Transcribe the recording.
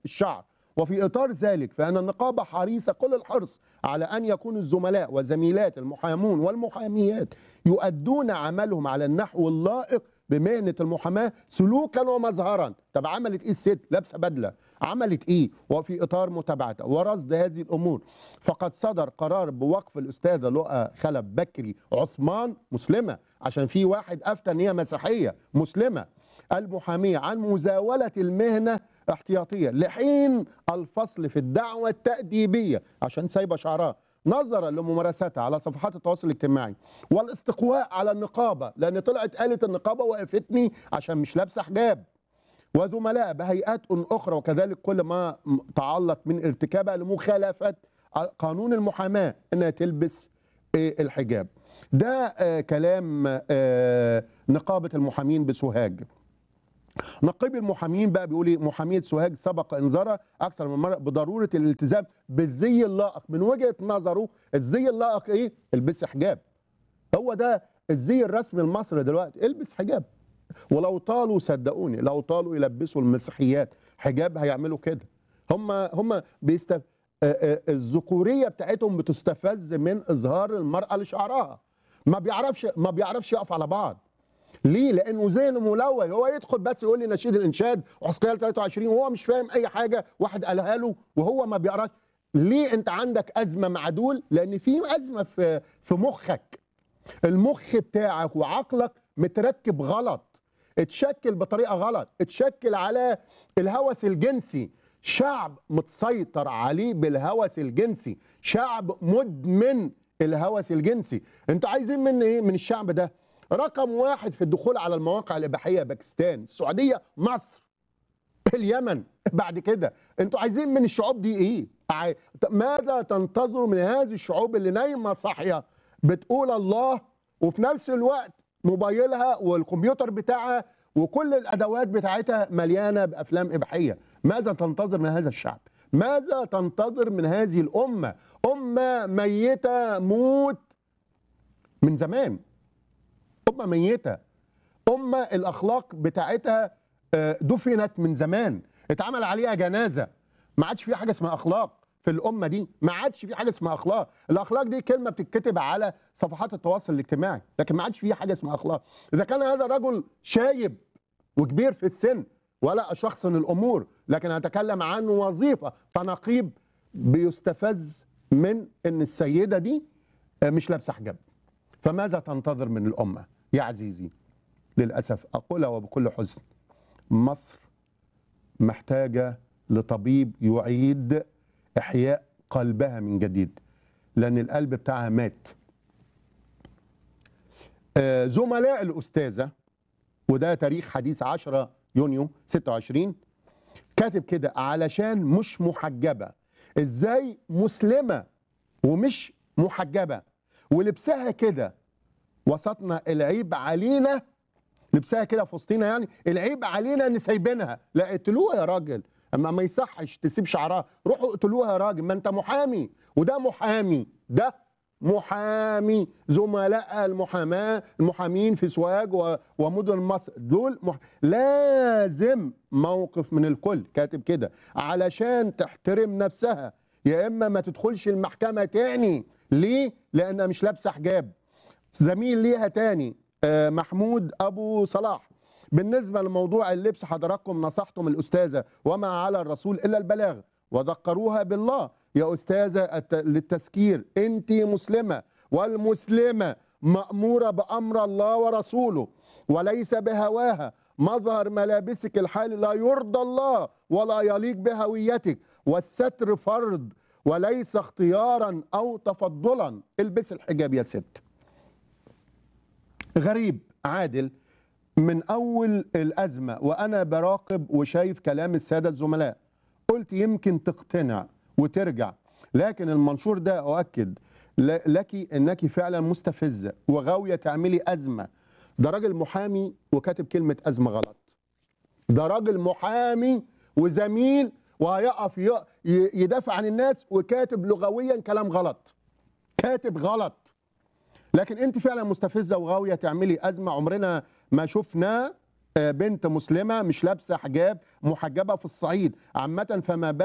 الشعر وفي إطار ذلك فإن النقابة حريصة كل الحرص على أن يكون الزملاء والزميلات المحامون والمحاميات يؤدون عملهم على النحو اللائق بمهنة المحاماة سلوكا ومظهرا طب عملت ايه الست لابسة بدلة عملت ايه وفي اطار متابعتها ورصد هذه الامور فقد صدر قرار بوقف الاستاذة لؤى خلف بكري عثمان مسلمة عشان في واحد افتى ان هي مسيحية مسلمة المحامية عن مزاولة المهنة احتياطية لحين الفصل في الدعوة التأديبية عشان سايبة شعرها نظرا لممارستها على صفحات التواصل الاجتماعي والاستقواء على النقابة لأن طلعت قالت النقابة وقفتني عشان مش لابسة حجاب وزملاء بهيئات أخرى وكذلك كل ما تعلق من ارتكابها لمخالفة قانون المحاماة أنها تلبس الحجاب ده آه كلام آه نقابة المحامين بسوهاج نقيب المحامين بقى بيقول ايه محاميه سوهاج سبق انذارها اكثر من مره بضروره الالتزام بالزي اللائق من وجهه نظره الزي اللائق ايه؟ البسي حجاب هو ده الزي الرسمي المصري دلوقتي البس حجاب ولو طالوا صدقوني لو طالوا يلبسوا المسيحيات حجاب هيعملوا كده هم هم بيست الذكوريه بتاعتهم بتستفز من اظهار المراه لشعرها ما بيعرفش ما بيعرفش يقف على بعض ليه؟ لانه ذهنه ملوث هو يدخل بس يقول لي نشيد الانشاد وحسقية 23 وهو مش فاهم اي حاجه واحد قالها له وهو ما بيقراش ليه انت عندك ازمه مع دول؟ لان في ازمه في في مخك المخ بتاعك وعقلك متركب غلط اتشكل بطريقه غلط اتشكل على الهوس الجنسي شعب متسيطر عليه بالهوس الجنسي شعب مدمن الهوس الجنسي انتوا عايزين من ايه من الشعب ده رقم واحد في الدخول على المواقع الإباحية باكستان السعودية مصر اليمن بعد كده انتوا عايزين من الشعوب دي ايه ماذا تنتظروا من هذه الشعوب اللي نايمة صاحية بتقول الله وفي نفس الوقت موبايلها والكمبيوتر بتاعها وكل الادوات بتاعتها مليانه بافلام اباحيه ماذا تنتظر من هذا الشعب ماذا تنتظر من هذه الامه امه ميته موت من زمان أمة ميتة أمة الأخلاق بتاعتها دفنت من زمان اتعمل عليها جنازة ما عادش في حاجة اسمها أخلاق في الأمة دي ما عادش في حاجة اسمها أخلاق الأخلاق دي كلمة بتتكتب على صفحات التواصل الاجتماعي لكن ما عادش في حاجة اسمها أخلاق إذا كان هذا رجل شايب وكبير في السن ولا شخص الأمور لكن أتكلم عن وظيفة فنقيب بيستفز من أن السيدة دي مش لابسة حجاب فماذا تنتظر من الأمة يا عزيزي للأسف أقولها وبكل حزن مصر محتاجة لطبيب يعيد إحياء قلبها من جديد لأن القلب بتاعها مات آه زملاء الأستاذة وده تاريخ حديث 10 يونيو 26 كاتب كده علشان مش محجبة ازاي مسلمة ومش محجبة ولبسها كده وسطنا العيب علينا لبسها كده في وسطينا يعني العيب علينا ان سايبينها لا اقتلوها يا راجل اما ما يصحش تسيب شعرها روحوا اقتلوها يا راجل ما انت محامي وده محامي ده محامي زملاء المحاماه المحامين في سوهاج ومدن مصر دول مح... لازم موقف من الكل كاتب كده علشان تحترم نفسها يا اما ما تدخلش المحكمه تاني ليه؟ لانها مش لابسه حجاب زميل ليها تاني محمود ابو صلاح بالنسبه لموضوع اللبس حضراتكم نصحتم الاستاذه وما على الرسول الا البلاغ وذكروها بالله يا استاذه للتذكير انت مسلمه والمسلمه ماموره بامر الله ورسوله وليس بهواها مظهر ملابسك الحالي لا يرضى الله ولا يليق بهويتك والستر فرض وليس اختيارا او تفضلا البس الحجاب يا ست غريب عادل من اول الازمه وانا براقب وشايف كلام الساده الزملاء قلت يمكن تقتنع وترجع لكن المنشور ده اؤكد لك انك فعلا مستفزه وغاويه تعملي ازمه ده راجل محامي وكاتب كلمه ازمه غلط ده راجل محامي وزميل وهيقف يدافع عن الناس وكاتب لغويا كلام غلط كاتب غلط لكن انت فعلا مستفزه وغاويه تعملي ازمه عمرنا ما شفنا آه، بنت مسلمه مش لابسه حجاب محجبه في الصعيد عامه فما